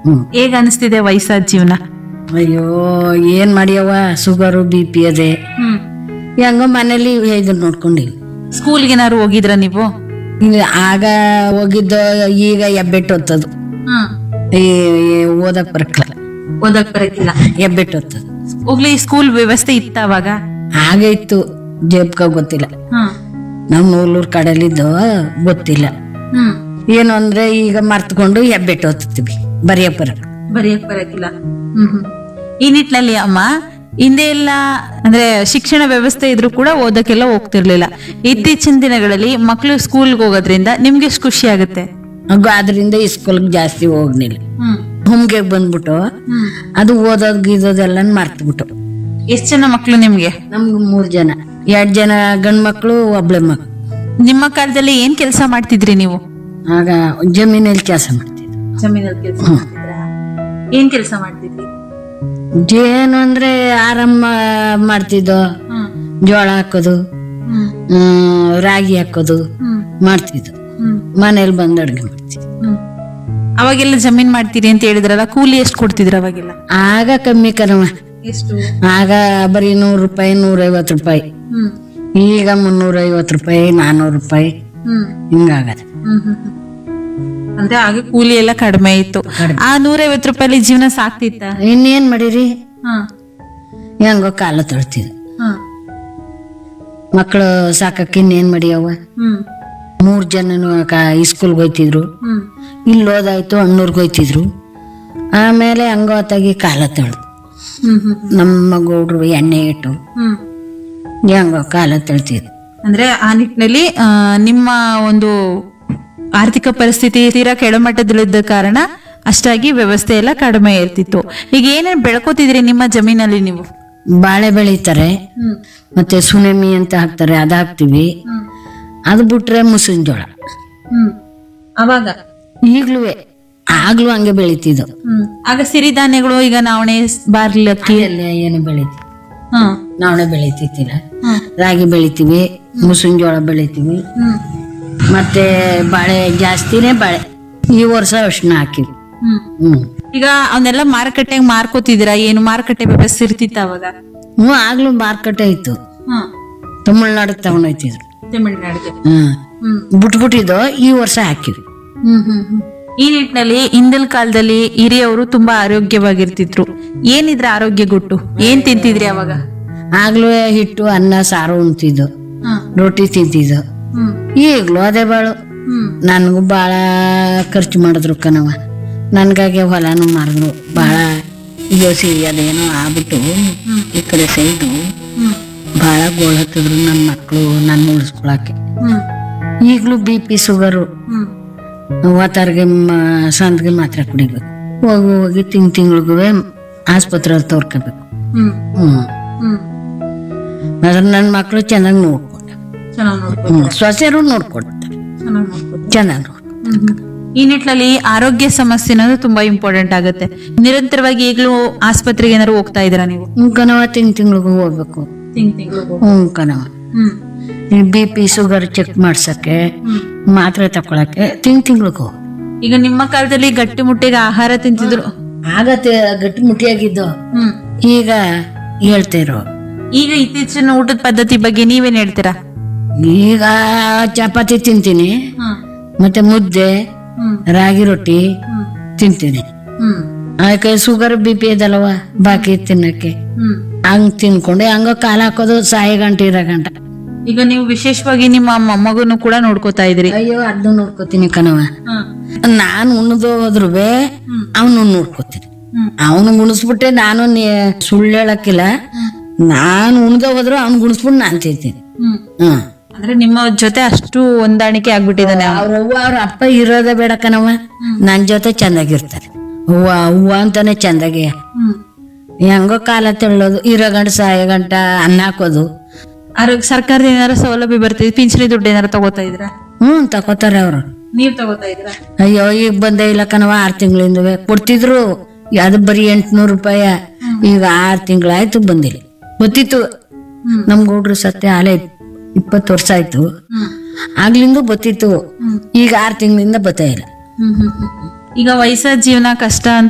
ಹ್ಮ್ ಹೇಗ್ ಅನಿಸ್ತಿದೆ ವಯಸ್ಸಾದ ಜೀವನ ಅಯ್ಯೋ ಏನ್ ಮಾಡ್ಯವ ಶುಗರು ಬಿ ಪಿ ಅದೇ ಹ್ಮ್ ಹೆಂಗೋ ಮನೇಲಿ ಇದನ್ನ ನೋಡ್ಕೊಂಡಿವಿ ಸ್ಕೂಲ್ಗೇನಾದ್ರು ಹೋಗಿದ್ರ ನೀವು ಈಗ ಆಗ ಹೋಗಿದ್ದ ಈಗ ಎಬ್ಬೆಟ್ಟು ಹೊತ್ತದು ಹ್ಮ್ ಈ ಈ ಓದಕ್ ಬರಕ್ಲ ಓದಕ್ ಬರಕಿಲ್ಲ ಎಬ್ಬೆಟ್ಟು ಹೊತ್ತದು ಹೋಗ್ಲಿ ಸ್ಕೂಲ್ ವ್ಯವಸ್ಥೆ ಇತ್ತ ಅವಾಗ ಆಗ ಇತ್ತು ಜೇಬ್ಕ ಗೊತ್ತಿಲ್ಲ ಹ್ಮ್ ನಮ್ ನೂಲೂರ್ ಕಡೆಲಿದ್ದು ಗೊತ್ತಿಲ್ಲ ಹ್ಮ್ ಏನು ಅಂದ್ರೆ ಈಗ ಮರ್ತ್ಕೊಂಡು ಎಬ್ಬೆಟ್ಟು ಹೊತ್ತೀವಿ ಬರೆಯಕ್ ಬರಕ್ ಬರೆಯಕ್ ಬರಕಿಲ್ಲ ಹ್ಮ್ ಹ್ಮ್ ಈ ನಿಟ್ಟಿನಲ್ಲಿ ಅಮ್ಮ ಹಿಂದೆ ಎಲ್ಲ ಅಂದ್ರೆ ಶಿಕ್ಷಣ ವ್ಯವಸ್ಥೆ ಇದ್ರೂ ಕೂಡ ಓದಕ್ಕೆಲ್ಲ ಹೋಗ್ತಿರ್ಲಿಲ್ಲ ಇತ್ತೀಚಿನ ದಿನಗಳಲ್ಲಿ ಮಕ್ಕಳು ಸ್ಕೂಲ್ಗೆ ಹೋಗೋದ್ರಿಂದ ನಿಮ್ಗೆ ಎಷ್ಟು ಖುಷಿ ಆಗುತ್ತೆ ಹಂಗ ಅದ್ರಿಂದ ಈ ಸ್ಕೂಲ್ಗೆ ಜಾಸ್ತಿ ಹೋಗ್ನಿಲ್ಲ ಹ್ಮ್ ಹುಮ್ಗೆ ಬಂದ್ಬಿಟ್ಟು ಹ್ಮ್ ಅದು ಓದೋದ್ ಗೀದೋದೆಲ್ಲ ಮರ್ತ್ಬಿಟ್ಟು ಎಷ್ಟ್ ಜನ ಮಕ್ಳು ನಿಮ್ಗೆ ನಮ್ಗೆ ಮೂರ್ ಜನ ಎರಡ್ ಜನ ಗಂಡ್ ಮಕ್ಳು ಒಬ್ಳೆ ಮಕ್ಳು ನಿಮ್ಮ ಕಾಲದಲ್ಲಿ ಏನ್ ಕೆಲಸ ಮಾಡ್ತಿದ್ರಿ ನೀವು ಆಗ ಜಮೀನಲ್ಲಿ ಕೆಲಸ ಮಾಡ್ತಿದ್ವಿ ಜಮೀನಲ್ಲಿ ಕೆಲಸ ಏನ್ ಕೆಲಸ ಮಾಡ್ತಿದ್ರಿ ಏನು ಅಂದ್ರೆ ಆರಾಮ ಮಾಡ್ತಿದ್ದೋ ಹ್ಮ್ ಜೋಳ ಹಾಕೋದು ಹ್ಮ್ ಹ್ಮ್, ರಾಗಿ ಹಾಕೋದು ಹ್ಮ್ ಮಾಡ್ತಿದ್ದು ಹ್ಮ್ ಮನೇಲಿ ಬಂದು ಅಡ್ಗೆ ಮಾಡ್ತಿದ್ವಿ ಹ್ಮ್ ಅವಾಗೆಲ್ಲ ಜಮೀನ್ ಮಾಡ್ತೀರಿ ಅಂತ ಹೇಳಿದ್ರಲ್ಲ ಕೂಲಿ ಎಷ್ಟು ಕೊಡ್ತಿದ್ರ ಅವಾಗೆಲ್ಲ ಆಗ ಕಮ್ಮಿ ಕಣವ ಎಷ್ಟು ಆಗ ಬರೀ ನೂರು ರೂಪಾಯಿ ನೂರೈವತ್ತು ರೂಪಾಯಿ ಹ್ಮ್ ಈಗ ಮುನ್ನೂರೈವತ್ತು ರೂಪಾಯಿ ನಾನ್ನೂರು ರೂಪಾಯಿ ಹ್ಮ್ ಹಿಂಗಾಗದೆ ಹ್ಮ್ ಹ್ಮ್ ಹ್ಮ್. ಅಂದ್ರೆ ಆಗ ಕೂಲಿ ಎಲ್ಲ ಕಡಿಮೆ ಇತ್ತು ಆ ನೂರೈವತ್ತು ರೂಪಾಯಿ ಜೀವನ ಸಾಕ್ತಿತ್ತ ಇನ್ನೇನ್ ಮಾಡಿರಿ ಹ ಹೆಂಗೋ ಕಾಲ ತೊಳ್ತಿದ್ವು ಹ ಮಕ್ಕಳು ಸಾಕಕ್ಕೆ ಇನ್ನೇನ್ ಮಾಡಿಯವ ಹ್ಮ್ ಮೂರ್ ಜನನು ಸ್ಕೂಲ್ಗೆ ಹೋಯ್ತಿದ್ರು ಹ್ಮ್ ಇಲ್ಲಿ ಓದಾಯ್ತು ಅಣ್ಣೂರ್ಗೆ ಹೋಯ್ತಿದ್ರು ಆಮೇಲೆ ಹಂಗೋತ್ತಾಗಿ ಕಾಲ ತೊಳ್ದು ಹ್ಮ್ ಹ್ಮ್ ನಮ್ಮ ಗೌಡ್ರು ಎಣ್ಣೆ ಇಟ್ಟು ಹ್ಮ್ ಹೆಂಗೋ ಕಾಲ ತೊಳ್ತಿದ್ರು ಅಂದ್ರೆ ಆ ನಿಟ್ಟಿನಲ್ಲಿ ಆ, ನಿಮ್ಮ ಒಂದು ಆರ್ಥಿಕ ಪರಿಸ್ಥಿತಿ ತೀರಾ ಕೆಳಮಟ್ಟದಲ್ಲಿದ್ದ ಕಾರಣ ಅಷ್ಟಾಗಿ ವ್ಯವಸ್ಥೆ ಎಲ್ಲ ಕಡಿಮೆ ಇರ್ತಿತ್ತು ಈಗ ಏನೇನ್ ಬೆಳ್ಕೋತಿದ್ರಿ ನಿಮ್ಮ ಜಮೀನಲ್ಲಿ ನೀವು ಬಾಳೆ ಬೆಳೀತಾರೆ ಹ್ಮ್ ಮತ್ತೆ ಸುನಮಿ ಅಂತ ಹಾಕ್ತಾರೆ ಅದ್ ಹಾಕ್ತಿವಿ ಹ್ಮ್ ಅದು ಬಿಟ್ರೆ ಮುಸುನ್ ಜೋಳ ಹ್ಮ್ ಅವಾಗ ಈಗ್ಲೂ ಆಗ್ಲೂ ಹಂಗೆ ಬೆಳೀತಿದ್ದು ಹ್ಮ್ ಆಗ ಸಿರಿಧಾನ್ಯಗಳು ಈಗ ನವಣೆ ಬಾರ್ಲಿ ಅಕ್ಕಿ ಎಲ್ಲ ಏನು ಬೆಳಿತೀವಿ ಹ್ಮ್ ನಾವೇ ಬೆಳಿತಿತ್ತಿಲ್ಲ ಹ್ಮ್ ರಾಗಿ ಬೆಳಿತೀವಿ ಮುಸುನ್ ಜೋಳ ಬೆಳಿತೀವಿ ಹ್ಮ್ ಮತ್ತೆ ಬಾಳೆ ಜಾಸ್ತಿನೇ ಬಾಳೆ ಈ ವರ್ಷ ಅರ್ಶಿನ ಹಾಕಿವಿ ಹ್ಮ್ ಹ್ಮ್ ಈಗ ಅವನ್ನೆಲ್ಲ ಮಾರುಕಟ್ಟೆಗೆ ಮಾರ್ಕೋತಿದ್ದೀರಾ ಏನು ಮಾರುಕಟ್ಟೆ ವ್ಯವಸ್ಥೆ ಇರ್ತಿತ್ತ ಅವಾಗ ಹ್ಞೂ ಆಗ್ಲೂ ಮಾರ್ಕೆಟೆ ಇತ್ತು ಹ್ಮ್ ತಮಿಳ್ನಾಡಿಗೆ ತಗೊಂಡೋಯ್ತಿದ್ರು ತಮಿಳ್ನಾಡಿಗೆ ಹ್ಮ್ ಹ್ಮ್ ಬಿಟ್ಬಿಟ್ಟಿದ್ದು ಈ ವರ್ಷ ಹಾಕಿವಿ ಹ್ಮ್ ಹ್ಮ್ ಹ್ಮ್. ಈ ನಿಟ್ಟಿನಲ್ಲಿ ಹಿಂದಿನ ಕಾಲದಲ್ಲಿ ಹಿರಿಯವರು ತುಂಬಾ ಆರೋಗ್ಯವಾಗಿರ್ತಿದ್ರು ಏನಿದ್ರೆ ಆರೋಗ್ಯ ಗುಟ್ಟು ಏನ್ ತಿಂತಿದ್ರಿ ಅವಾಗ ಆಗ್ಲೂ ಹಿಟ್ಟು ಅನ್ನ ಸಾರು ಉಣ್ತಿದ್ದು ಹ್ಮ್ ರೊಟ್ಟಿ ತಿಂತಿದ್ದು ಹ್ಮ್ ಈಗ್ಲೂ ಅದೇ ಬಾಳು ಹ್ಮ್ ನನಗೂ ಭಾಳ ಖರ್ಚು ಮಾಡಿದ್ರು ಕಣವ ನನ್ಗಾಗಿ ಹೊಲನು ಮಾರಿದ್ರು ಭಾಳ ಯೋಸಿ ಅದೇನೋ ಆಗ್ಬಿಟ್ಟು ಈ ಕಡೆ ಸೈಡು ಹ್ಮ್ ಭಾಳ ಗೋಳ್ ಹತ್ತಿದ್ರು ನನ್ನ ಮಕ್ಕಳು ನನ್ನ ಉಳಿಸ್ಕೊಳಕ್ಕೆ ಹ್ಮ್ ಈಗಲೂ ಬಿ ಪಿ ಶುಗರು ಹ್ಮ್ ವಾತಾರ್ಗೆ ಸಂದ್ಗೆ ಮಾತ್ರ ಕುಡಿಬೇಕು ಹೋಗಿ ಹೋಗಿ ತಿಂಗ್ ತಿಂಗಳಿಗೂ ಆಸ್ಪತ್ರೆಯಲ್ಲಿ ತೋರ್ಕೋಬೇಕು ಹ್ಮ್ ಹ್ಮ್ ಹ್ಮ್ ಅದ್ರ ನನ್ನ ಮಕ್ಕಳು ಚೆನ್ನಾಗಿ ನೋಡ್ಕೊಂಡೆ ಚೆನ್ನಾಗಿ ನೋಡ್ಕೊ ಹ್ಮ್ ಸೊಸೆರು ನೋಡ್ಕೊಡ್ತಾರೆ ಚೆನ್ನಾಗಿ ನೋಡ್ಕೊ ಚೆನ್ನಾಗಿ ನೋಡ್ಕೊ ಹ್ಮ್ ಹ್ಮ್. ಈ ನಿಟ್ಟಿನಲ್ಲಿ ಆರೋಗ್ಯ ಸಮಸ್ಯೆ ಅನ್ನೋದು ತುಂಬಾ ಇಂಪಾರ್ಟೆಂಟ್ ಆಗುತ್ತೆ ನಿರಂತರವಾಗಿ ಈಗಲೂ ಆಸ್ಪತ್ರೆಗೆ ಏನಾದ್ರು ಹೋಗ್ತಾ ಇದ್ದೀರಾ ನೀವು ಹ್ಞೂ ಕಣವ ತಿಂಗ್ ತಿಂಗಳಿಗೂ ಹೋಗ್ಬೇಕು ತಿಂಗ್ ತಿಂಗಳು ಹ್ಞೂ ಕಣವ ಹ್ಮ್ ಈ ಬಿ ಪಿ ಶುಗರ್ ಚೆಕ್ ಮಾಡ್ಸಕ್ಕೆ ಹ್ಮ್ ಮಾತ್ರೆ ತಕೊಳಕ್ಕೆ ತಿಂಗ್ ತಿಂಗಳಿಗೂ ಈಗ ನಿಮ್ಮ ಕಾಲದಲ್ಲಿ ಗಟ್ಟಿ ಮುಟ್ಟಿಗೆ ಆಹಾರ ತಿಂತಿದ್ರು ಆಗತ್ತೆ ಗಟ್ಟಿ ಮುಟ್ಟಿಯಾಗಿದ್ದು ಹ್ಮ್ ಈಗ ಹೇಳ್ತಿರೋ ಈಗ ಇತ್ತೀಚಿನ ಊಟದ ಪದ್ಧತಿ ಬಗ್ಗೆ ನೀವೇನ್ ಹೇಳ್ತೀರಾ ಈಗ ಚಪಾತಿ ತಿಂತೀನಿ ಹ್ಮ್ ಮತ್ತೆ ಮುದ್ದೆ ಹ್ಮ್ ರಾಗಿ ರೊಟ್ಟಿ ಹ್ಮ್ ತಿಂತೀನಿ ಹ್ಮ್ ಆಯ್ಕೆ ಶುಗರ್ ಬಿ ಪಿ ಇದಲ್ವ ಬಾಕಿ ತಿನ್ನಕ್ಕೆ ಹ್ಮ್ ಹಂಗ್ ತಿನ್ಕೊಂಡು ಹಂಗ ಕಾಲ ಹಾಕೋದು ಸಾಯಿ ಗಂಟೆ ಇರೋ ಗಂಟ ಈಗ ನೀವು ವಿಶೇಷವಾಗಿ ನಿಮ್ಮ ಮೊಮ್ಮಗನು ಕೂಡ ನೋಡ್ಕೋತಾ ಇದ್ರಿ ಅಯ್ಯೋ ಅದನ್ನು ನೋಡ್ಕೋತೀನಿ ಕಣವ ನಾನು ಉಣ್ಣದು ಹೋದ್ರು ಅವನು ನೋಡ್ಕೋತೀನಿ ಹ್ಮ್. ಅವನು ಗುಣಿಸ್ಬಿಟ್ಟೆ ನಾನು ನಿ- ಸುಳ್ಳು ಹೇಳಕ್ಕಿಲ್ಲ ನಾನು ಉಣ್ದ ಹೋದ್ರು ಅವ್ನು ಗುಣಿಸ್ಬಿಟ್ಟು ನಾನು ತಿಂತೀನಿ ಹ್ಮ್ ಹ್ಮ್ ಅಂದ್ರೆ ನಿಮ್ಮ ಜೊತೆ ಅಷ್ಟು ಹೊಂದಾಣಿಕೆ ಆಗ್ಬಿಟ್ಟಿದ್ದಾನೆ ಅವ್ನು. ಅವ್ರ ಅವ್ವ ಅವ್ರ ಅಪ್ಪ ಇರೋದೇ ಬೇಡ ಕಣವ ನನ್ ಜೊತೆ ಚಂದಾಗಿರ್ತಾರೆ ಹೂವ ಹೂವ ಅಂತಾನೆ ಚಂದಾಗಿ ಹ್ಮ್ ಹೆಂಗೋ ಕಾಲ ತೆಳ್ಳೋದು ಇರೋ ಗಂಟ ಸಾಯ ಗಂಟ ಅನ್ನ ಹಾಕೋದು ಆರೋಗ್ಯ ಸರ್ಕಾರದ ಏನಾರ ಸೌಲಭ್ಯ ಬರ್ತಿದ್ ಪಿಂಚಣಿ ದುಡ್ಡು ಏನಾರ ತಗೋತಾ ಇದ್ರ ಹ್ಮ್ ತಕೋತಾರೆ ಅವ್ರು ನೀವ್ ತಗೋತಾ ಇದ್ರ ಅಯ್ಯೋ ಈಗ ಬಂದೇ ಇಲ್ಲ ಕಣವ ಆರ್ ತಿಂಗಳಿಂದವೆ ಕೊಡ್ತಿದ್ರು ಅದು ಬರೀ ಎಂಟ್ನೂರು ರೂಪಾಯಿ ಈಗ ಆರ್ ತಿಂಗಳಾಯ್ತು ಬಂದಿಲ್ಲ ಗೊತ್ತಿತ್ತು ಹ್ಮ್. ನಮ್ ಗೌಡ್ರು ಸತ್ಯ ಆಲೆ ಇಪ್ಪತ್ತು ವರ್ಷ ಆಯ್ತು ಹ್ಮ್ ಆಗ್ಲಿಂದ ಗೊತ್ತಿತ್ತು ಈಗ ಆರ್ ತಿಂಗಳಿಂದ ಬತ್ತಾ ಇಲ್ಲ ಹ್ಮ್ ಹ್ಮ್ ಹ್ಮ್. ಈಗ ವಯಸ್ಸಾದ ಜೀವನ ಕಷ್ಟ ಅಂತ